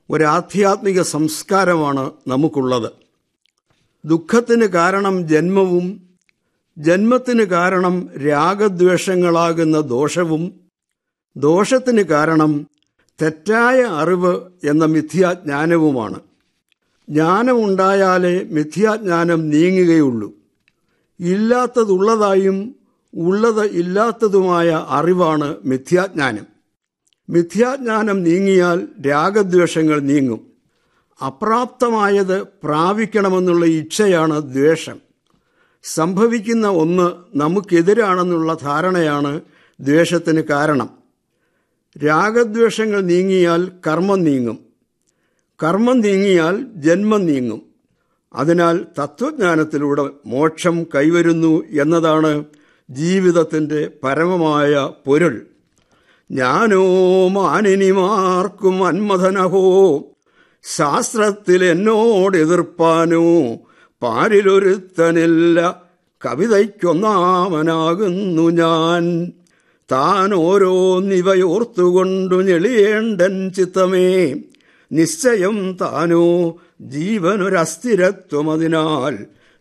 ഒരാധ്യാത്മിക സംസ്കാരമാണ് നമുക്കുള്ളത് ദുഃഖത്തിന് കാരണം ജന്മവും ജന്മത്തിന് കാരണം രാഗദ്വേഷങ്ങളാകുന്ന ദോഷവും ദോഷത്തിന് കാരണം തെറ്റായ അറിവ് എന്ന മിഥ്യാജ്ഞാനവുമാണ് ജ്ഞാനമുണ്ടായാലേ മിഥ്യാജ്ഞാനം നീങ്ങുകയുള്ളൂ ഇല്ലാത്തതുള്ളതായും ഉള്ളത് ഇല്ലാത്തതുമായ അറിവാണ് മിഥ്യാജ്ഞാനം മിഥ്യാജ്ഞാനം നീങ്ങിയാൽ രാഗദ്വേഷങ്ങൾ നീങ്ങും അപ്രാപ്തമായത് പ്രാപിക്കണമെന്നുള്ള ഇച്ഛയാണ് ദ്വേഷം സംഭവിക്കുന്ന ഒന്ന് നമുക്കെതിരാണെന്നുള്ള ധാരണയാണ് ദ്വേഷത്തിന് കാരണം രാഗദ്വേഷങ്ങൾ നീങ്ങിയാൽ കർമ്മം നീങ്ങും കർമ്മം നീങ്ങിയാൽ ജന്മം നീങ്ങും അതിനാൽ തത്വജ്ഞാനത്തിലൂടെ മോക്ഷം കൈവരുന്നു എന്നതാണ് ജീവിതത്തിൻ്റെ പരമമായ പൊരുൾ ഞാനോ മാനിനിമാർക്കും അന്മഥനഹോ ശാസ്ത്രത്തിൽ എന്നോട് എതിർപ്പാനോ പാരിലൊരുത്തനില്ല കവിതയ്ക്കൊന്നാമനാകുന്നു ഞാൻ താൻ ഓരോന്നിവയോർത്തുകൊണ്ടു ഞെളിയേണ്ടൻ ചിത്തമേ നിശ്ചയം താനോ ജീവനൊരസ്ഥിരത്വമതിനാൽ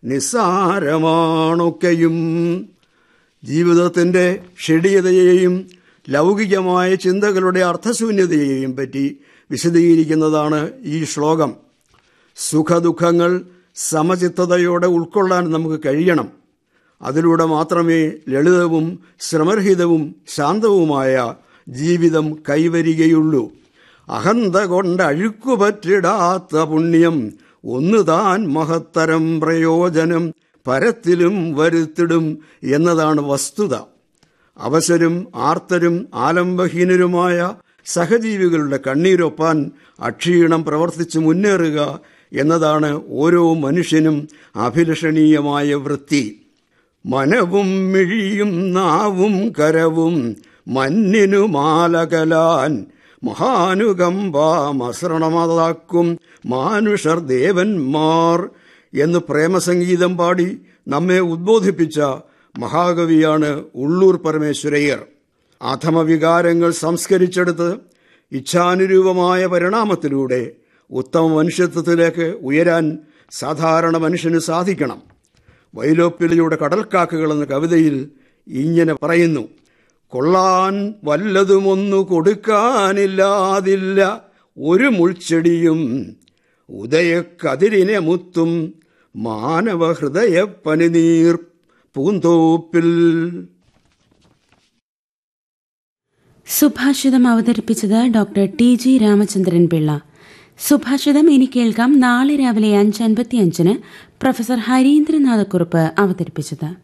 നിസ്സാരമാണൊക്കെയും ജീവിതത്തിൻ്റെ ഷെടിയതയെയും ലൗകികമായ ചിന്തകളുടെ അർത്ഥശൂന്യതയെയും പറ്റി വിശദീകരിക്കുന്നതാണ് ഈ ശ്ലോകം സുഖദുഃഖങ്ങൾ സമചിത്തതയോടെ ഉൾക്കൊള്ളാൻ നമുക്ക് കഴിയണം അതിലൂടെ മാത്രമേ ലളിതവും ശ്രമരഹിതവും ശാന്തവുമായ ജീവിതം കൈവരികയുള്ളൂ അഹന്ത കൊണ്ട് അഴുക്കുപറ്റിടാത്ത പുണ്യം ഒന്ന് താൻ മഹത്തരം പ്രയോജനം പരത്തിലും വരുത്തിടും എന്നതാണ് വസ്തുത അവസരും ആർത്തരും ആലംബഹീനരുമായ സഹജീവികളുടെ കണ്ണീരൊപ്പാൻ അക്ഷീണം പ്രവർത്തിച്ച് മുന്നേറുക എന്നതാണ് ഓരോ മനുഷ്യനും അഭിലഷണീയമായ വൃത്തി മനവും മിഴിയും നാവും കരവും മഞ്ഞിനു മാലകലാൻ മഹാനുകമ്പാമസരണമതാക്കും മാനുഷർ ദേവന്മാർ എന്ന് പ്രേമസംഗീതം പാടി നമ്മെ ഉദ്ബോധിപ്പിച്ച മഹാകവിയാണ് ഉള്ളൂർ പരമേശ്വരയ്യർ അധമവികാരങ്ങൾ സംസ്കരിച്ചെടുത്ത് ഇച്ഛാനുരൂപമായ പരിണാമത്തിലൂടെ ഉത്തമ മനുഷ്യത്വത്തിലേക്ക് ഉയരാൻ സാധാരണ മനുഷ്യന് സാധിക്കണം വൈലോപ്പിലയുടെ കടൽക്കാക്കകൾ എന്ന കവിതയിൽ ഇങ്ങനെ പറയുന്നു കൊള്ളാൻ വല്ലതുമൊന്നു കൊടുക്കാനില്ലാതില്ല ഒരു മുൾച്ചെടിയും ഉദയക്കതിരിനെ മുത്തും മാനവ ഹൃദയ പനിനീർ പൂന്തോപ്പിൽ സുഭാഷിതം അവതരിപ്പിച്ചത് doctor T G Ramachandran Pillai സുഭാഷിതം ഇനി കേൾക്കാം നാളെ രാവിലെ അഞ്ച് അൻപത്തിയഞ്ചിന് പ്രൊഫസർ ഹരീന്ദ്രനാഥക്കുറുപ്പ് അവതരിപ്പിച്ചത്